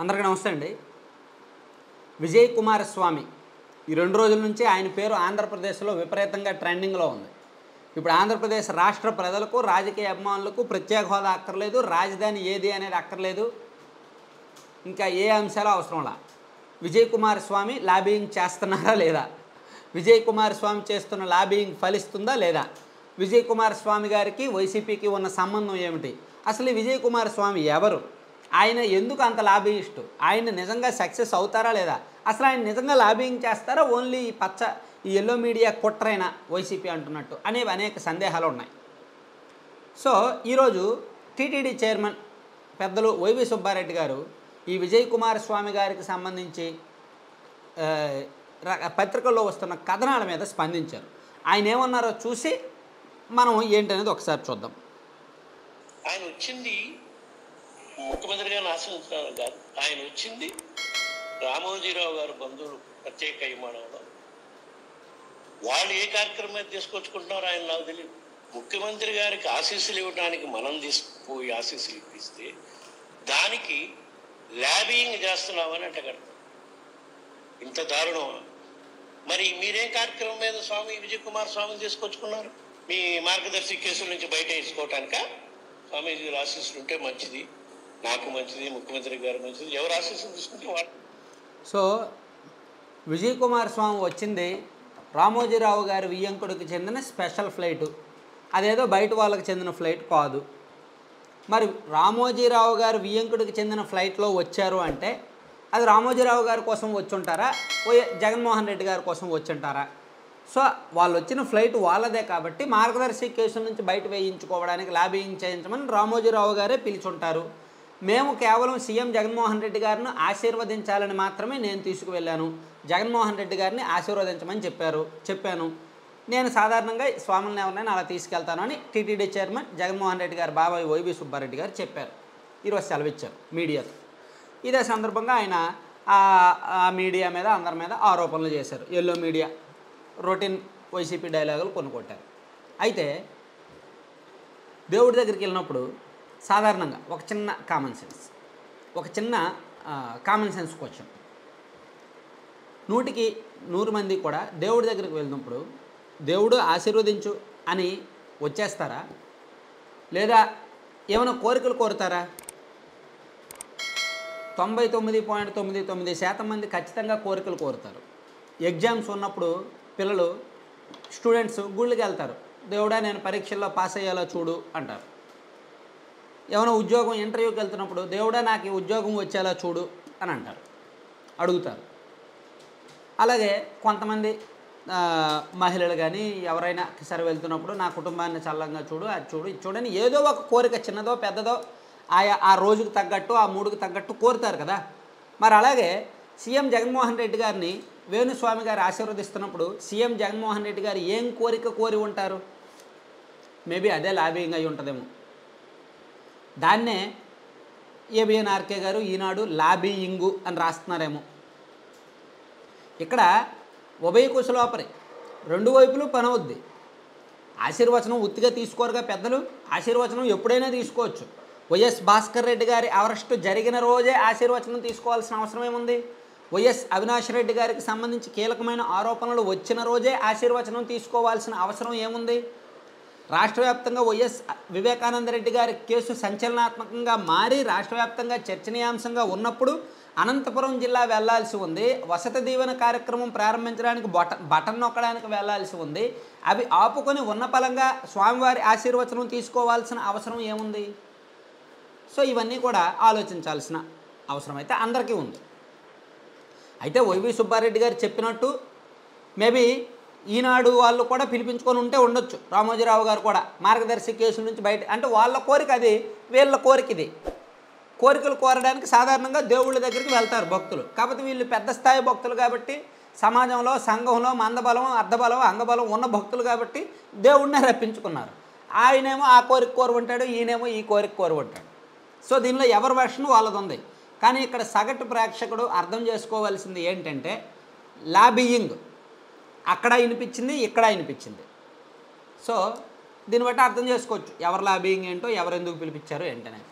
అందరికీ నమస్తే అండి విజయ్ కుమార్ స్వామి ఈ రెండు రోజుల నుంచి ఆయన పేరు ఆంధ్రప్రదేశ్లో విపరీతంగా ట్రెండింగ్లో ఉంది ఇప్పుడు ఆంధ్రప్రదేశ్ రాష్ట్ర ప్రజలకు రాజకీయ అభిమానులకు ప్రత్యేక హోదా అక్కర్లేదు రాజధాని ఏది అనేది అక్కర్లేదు ఇంకా ఏ అంశాలు అవసరంలా విజయ్ కుమార్ స్వామి లాబియింగ్ చేస్తున్నారా లేదా విజయ్ కుమార్ స్వామి చేస్తున్న లాబియింగ్ ఫలిస్తుందా లేదా విజయ్ కుమార్ స్వామి గారికి వైసీపీకి ఉన్న సంబంధం ఏమిటి అసలు ఈ విజయ్ కుమార్ స్వామి ఎవరు ఆయన ఎందుకు అంత లాబియిస్టు ఆయన నిజంగా సక్సెస్ అవుతారా లేదా అసలు ఆయన నిజంగా లాబియింగ్ చేస్తారా ఓన్లీ ఈ పచ్చ ఈ ఎల్లో మీడియా కుట్రైన వైసీపీ అంటున్నట్టు అనేవి అనేక సందేహాలు ఉన్నాయి సో ఈరోజు టీటీడీ చైర్మన్ పెద్దలు వైవి సుబ్బారెడ్డి గారు ఈ విజయ్ కుమార్ స్వామి గారికి సంబంధించి ఆ, ర- పత్రికల్లో వస్తున్న కథనాల మీద స్పందించారు ఆయన ఏమన్నారో చూసి మనం ఏంటనేది ఒకసారి చూద్దాం ఆయన వచ్చింది ముఖ్యమంత్రిగా ఆశించడానికి కాదు ఆయన వచ్చింది రామోజీరావు గారి బంధువులు ప్రత్యేక విమానంలో వాళ్ళు ఏ కార్యక్రమం మీద తీసుకొచ్చుకుంటున్నారో ఆయన నాకు తెలియదు ముఖ్యమంత్రి గారికి ఆశీస్సులు ఇవ్వడానికి మనం తీసుకుపోయి ఆశీస్సులు ఇప్పిస్తే దానికి ల్యాబింగ్ చేస్తున్నామని అంటగడతాం ఇంత దారుణం మరి మీరేం కార్యక్రమం మీద స్వామి విజయ్ కుమార్ స్వామిని తీసుకొచ్చుకున్నారు మీ మార్గదర్శి కేసుల నుంచి బయట వేసుకోవటానిక స్వామీజీ ఆశీస్సులు ఉంటే మంచిది నాకు మంచిది ముఖ్యమంత్రి గారు మంచిది ఎవరు ఆశీస్సులు తీసుకుంటే వాళ్ళు సో విజయ్ కుమార్ స్వామి వచ్చింది రామోజీరావు గారి వియ్యంకుడికి చెందిన స్పెషల్ ఫ్లైటు అదేదో బయట వాళ్ళకి చెందిన ఫ్లైట్ కాదు మరి రామోజీరావు గారు వియ్యంకుడికి చెందిన ఫ్లైట్లో వచ్చారు అంటే అది రామోజీరావు గారి కోసం వచ్చి ఉంటారా ఓ జగన్మోహన్ రెడ్డి గారి కోసం వచ్చి ఉంటారా సో వాళ్ళు వచ్చిన ఫ్లైట్ వాళ్ళదే కాబట్టి మార్గదర్శి కేసు నుంచి బయట వేయించుకోవడానికి లాబింగ్ చేయించమని రామోజీరావు గారే పిలుచుంటారు మేము కేవలం సీఎం జగన్మోహన్ రెడ్డి గారిని ఆశీర్వదించాలని మాత్రమే నేను తీసుకువెళ్ళాను జగన్మోహన్ రెడ్డి గారిని ఆశీర్వదించమని చెప్పారు చెప్పాను నేను సాధారణంగా స్వాములను ఎవరినైనా అలా తీసుకెళ్తాను అని టీటీడీ చైర్మన్ జగన్మోహన్ రెడ్డి గారు బాబాయ్ వైబీ సుబ్బారెడ్డి గారు చెప్పారు ఈరోజు సెలవిచ్చారు మీడియాతో ఇదే సందర్భంగా ఆయన ఆ- ఆ మీడియా మీద అందరి మీద ఆరోపణలు చేశారు ఎల్లో మీడియా రొటీన్ వైసీపీ డైలాగులు కొన్ని కొట్టారు అయితే దేవుడి దగ్గరికి వెళ్ళినప్పుడు సాధారణంగా ఒక చిన్న కామన్ సెన్స్ ఒక చిన్న కామన్ సెన్స్ క్వశ్చన్ నూటికి నూరు మంది కూడా దేవుడి దగ్గరికి వెళ్ళినప్పుడు దేవుడు ఆశీర్వదించు అని వచ్చేస్తారా లేదా ఏమైనా కోరికలు కోరుతారా తొంభై తొమ్మిది పాయింట్ తొమ్మిది తొమ్మిది శాతం మంది ఖచ్చితంగా కోరికలు కోరుతారు ఎగ్జామ్స్ ఉన్నప్పుడు పిల్లలు స్టూడెంట్స్ గుళ్ళకి వెళ్తారు దేవుడా నేను పరీక్షల్లో పాస్ అయ్యేలా చూడు అంటారు ఏమైనా ఉద్యోగం ఇంటర్వ్యూకి వెళ్తున్నప్పుడు దేవుడా నాకు ఈ ఉద్యోగం వచ్చేలా చూడు అని అంటారు అడుగుతారు అలాగే కొంతమంది ఆ, మహిళలు కానీ ఎవరైనా సరే వెళ్తున్నప్పుడు నా కుటుంబాన్ని చల్లంగా చూడు అది చూడు ఇది చూడని ఏదో ఒక కోరిక చిన్నదో పెద్దదో ఆయా ఆ రోజుకు తగ్గట్టు ఆ మూడుకు తగ్గట్టు కోరుతారు కదా మరి అలాగే సీఎం జగన్మోహన్ రెడ్డి గారిని వేణుస్వామి గారు ఆశీర్వదిస్తున్నప్పుడు సీఎం జగన్మోహన్ రెడ్డి గారు ఏం కోరిక కోరి ఉంటారు మేబీ అదే లాబింగ్ అయి ఉంటుందేమో దాన్నే ఏబిఎన్ ఆర్కే గారు ఈనాడు లాబియింగు అని రాస్తున్నారేమో ఇక్కడ ఉభయ కుశలోపరి రెండు వైపులు పని అవుద్ది ఆశీర్వచనం ఉత్తిగా తీసుకోరుగా పెద్దలు ఆశీర్వచనం ఎప్పుడైనా తీసుకోవచ్చు వైఎస్ భాస్కర్ రెడ్డి గారి అరెస్టు జరిగిన రోజే ఆశీర్వచనం తీసుకోవాల్సిన అవసరం ఏముంది వైఎస్ అవినాష్ రెడ్డి గారికి సంబంధించి కీలకమైన ఆరోపణలు వచ్చిన రోజే ఆశీర్వచనం తీసుకోవాల్సిన అవసరం ఏముంది రాష్ట్ర వ్యాప్తంగా వైఎస్ వివేకానంద రెడ్డి గారి కేసు సంచలనాత్మకంగా మారి రాష్ట్ర వ్యాప్తంగా చర్చనీయాంశంగా ఉన్నప్పుడు అనంతపురం జిల్లా వెళ్లాల్సి ఉంది వసతి దీవెన కార్యక్రమం ప్రారంభించడానికి బట బటన్ నొక్కడానికి వెళ్లాల్సి ఉంది అవి ఆపుకొని ఉన్న పలంగా స్వామివారి ఆశీర్వచనం తీసుకోవాల్సిన అవసరం ఏముంది సో ఇవన్నీ కూడా ఆలోచించాల్సిన అవసరం అయితే అందరికీ ఉంది అయితే వైవి సుబ్బారెడ్డి గారు చెప్పినట్టు మేబీ ఈనాడు వాళ్ళు కూడా పిలిపించుకొని ఉంటే ఉండొచ్చు రామోజీరావు గారు కూడా మార్గదర్శి కేసు నుంచి బయట అంటే వాళ్ళ కోరిక అది వీళ్ళ కోరిక ఇది కోరికలు కోరడానికి సాధారణంగా దేవుళ్ళ దగ్గరికి వెళ్తారు భక్తులు కాకపోతే వీళ్ళు పెద్ద స్థాయి భక్తులు కాబట్టి సమాజంలో సంఘంలో మందబలం అర్ధబలం అంగబలం ఉన్న భక్తులు కాబట్టి దేవుడినే రప్పించుకున్నారు ఆయనేమో ఆ కోరిక కోరు ఉంటాడు ఈయనేమో ఈ కోరిక కోరు ఉంటాడు సో దీనిలో ఎవరి వర్షన్ వాళ్ళది ఉంది కానీ ఇక్కడ సగటు ప్రేక్షకుడు అర్థం చేసుకోవాల్సింది ఏంటంటే లాబియింగ్ అక్కడ వినిపించింది ఇక్కడ వినిపించింది సో దీన్ని బట్టి అర్థం చేసుకోవచ్చు ఎవరి లాబియింగ్ ఏంటో ఎవరు ఎందుకు పిలిపించారు ఏంటనేది